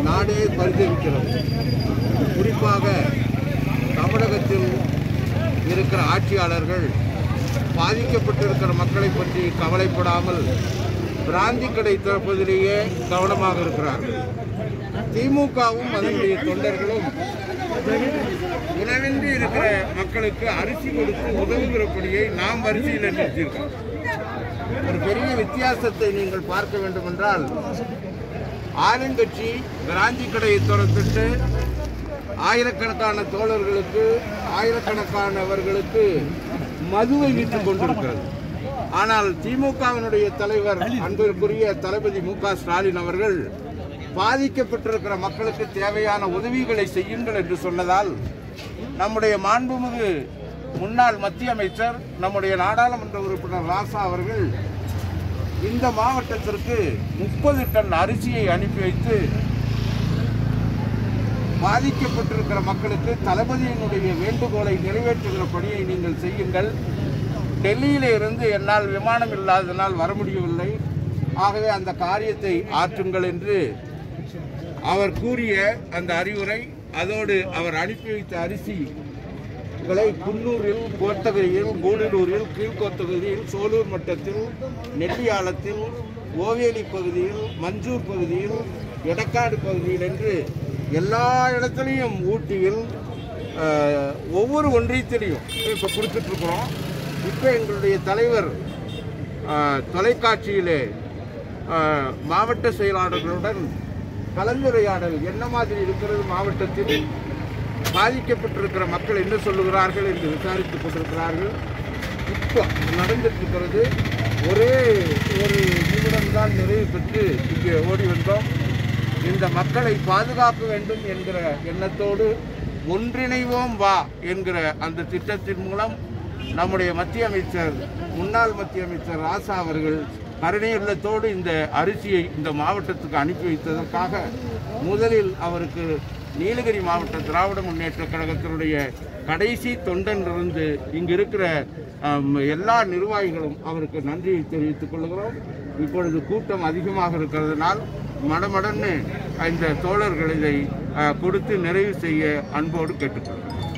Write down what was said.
நாடே பரிதவிக்கிறது குறிப்பாக தமிழகத்தில் இருக்கிற ஆட்சியாளர்கள் பாதிக்கப்பட்டிருக்கிற மக்களை பற்றி கவலைப்படாமல் பிராந்தி கடை திறப்பதிலேயே கவனமாக இருக்கிறார்கள் திமுகவும் அதனுடைய தொண்டர்களும் உணவின்றி இருக்கிற மக்களுக்கு அரிசி கொடுத்து உதவுகிறபடியை நாம் வரிசையில் நிறுத்தியிருக்கோம் ஒரு பெரிய வித்தியாசத்தை நீங்கள் பார்க்க வேண்டும் என்றால் ஆளுங்கட்சி பிராந்தி கடையை திறந்துட்டு ஆயிரக்கணக்கான தோழர்களுக்கு ஆயிரக்கணக்கானவர்களுக்கு மதுவை விற்றுக் கொண்டிருக்கிறது ஆனால் திமுகவினுடைய தலைவர் அன்பிற்குரிய தளபதி மு க ஸ்டாலின் அவர்கள் பாதிக்கப்பட்டிருக்கிற மக்களுக்கு தேவையான உதவிகளை செய்யுங்கள் என்று சொன்னதால் நம்முடைய மாண்புமிகு முன்னாள் மத்திய அமைச்சர் நம்முடைய நாடாளுமன்ற உறுப்பினர் ராசா அவர்கள் இந்த மாவட்டத்திற்கு முப்பது டன் அரிசியை அனுப்பி வைத்து பாதிக்கப்பட்டிருக்கிற மக்களுக்கு தளபதியினுடைய வேண்டுகோளை நிறைவேற்றுகிற பணியை நீங்கள் செய்யுங்கள் டெல்லியிலே இருந்து என்னால் விமானம் இல்லாததனால் வர முடியவில்லை ஆகவே அந்த காரியத்தை ஆற்றுங்கள் என்று அவர் கூறிய அந்த அறிவுரை அதோடு அவர் அனுப்பி வைத்த அரிசிகளை குன்னூரில் கோத்தகிரியில் கூடலூரில் கீழ்கோத்தகிரியில் சோலூர் மட்டத்தில் நெல்லியாளத்தில் ஓவேலி பகுதியில் மஞ்சூர் பகுதியில் எடக்காடு பகுதியில் என்று எல்லா இடத்துலையும் ஊட்டியில் அஹ், ஒவ்வொரு ஒன்றியத்திலையும் இப்போ கொடுத்துட்ருக்குறோம் இப்போ எங்களுடைய தலைவர் அஹ், தொலைக்காட்சியிலே அஹ், மாவட்ட செயலாளர்களுடன் கலந்துரையாடல் என்ன மாதிரி இருக்கிறது மாவட்டத்தில் பாதிக்கப்பட்டிருக்கிற மக்கள் என்ன சொல்லுகிறார்கள் என்று விசாரித்துக் கொண்டிருக்கிறார்கள் இப்போ நடந்துட்டு இருக்கிறது ஒரே ஒரு நிமிடம் தான் நிறைவு பெற்று இங்கே ஓடி வந்தோம் இந்த மக்களை பாதுகாக்க வேண்டும் என்கிற எண்ணத்தோடு ஒன்றிணைவோம் வா என்கிற அந்த திட்டத்தின் மூலம் நம்முடைய மத்திய அமைச்சர் முன்னாள் மத்திய அமைச்சர் ராசா அவர்கள் கருணையுள்ளத்தோடு இந்த அரிசியை இந்த மாவட்டத்துக்கு அனுப்பி வைத்ததற்காக முதலில் அவருக்கு நீலகிரி மாவட்ட திராவிட முன்னேற்ற கழகத்தினுடைய கடைசி தொண்டனிலிருந்து இங்கு இருக்கிற ஆம், எல்லா நிர்வாகிகளும் அவருக்கு நன்றியை தெரிவித்துக் கொள்கிறோம் இப்பொழுது கூட்டம் அதிகமாக இருக்கிறதுனால் மடமடன்னு இந்த தோழர்கள் இதை ஆ, கொடுத்து நிறைவு செய்ய அன்போடு கேட்டுக்கொள்கிறோம்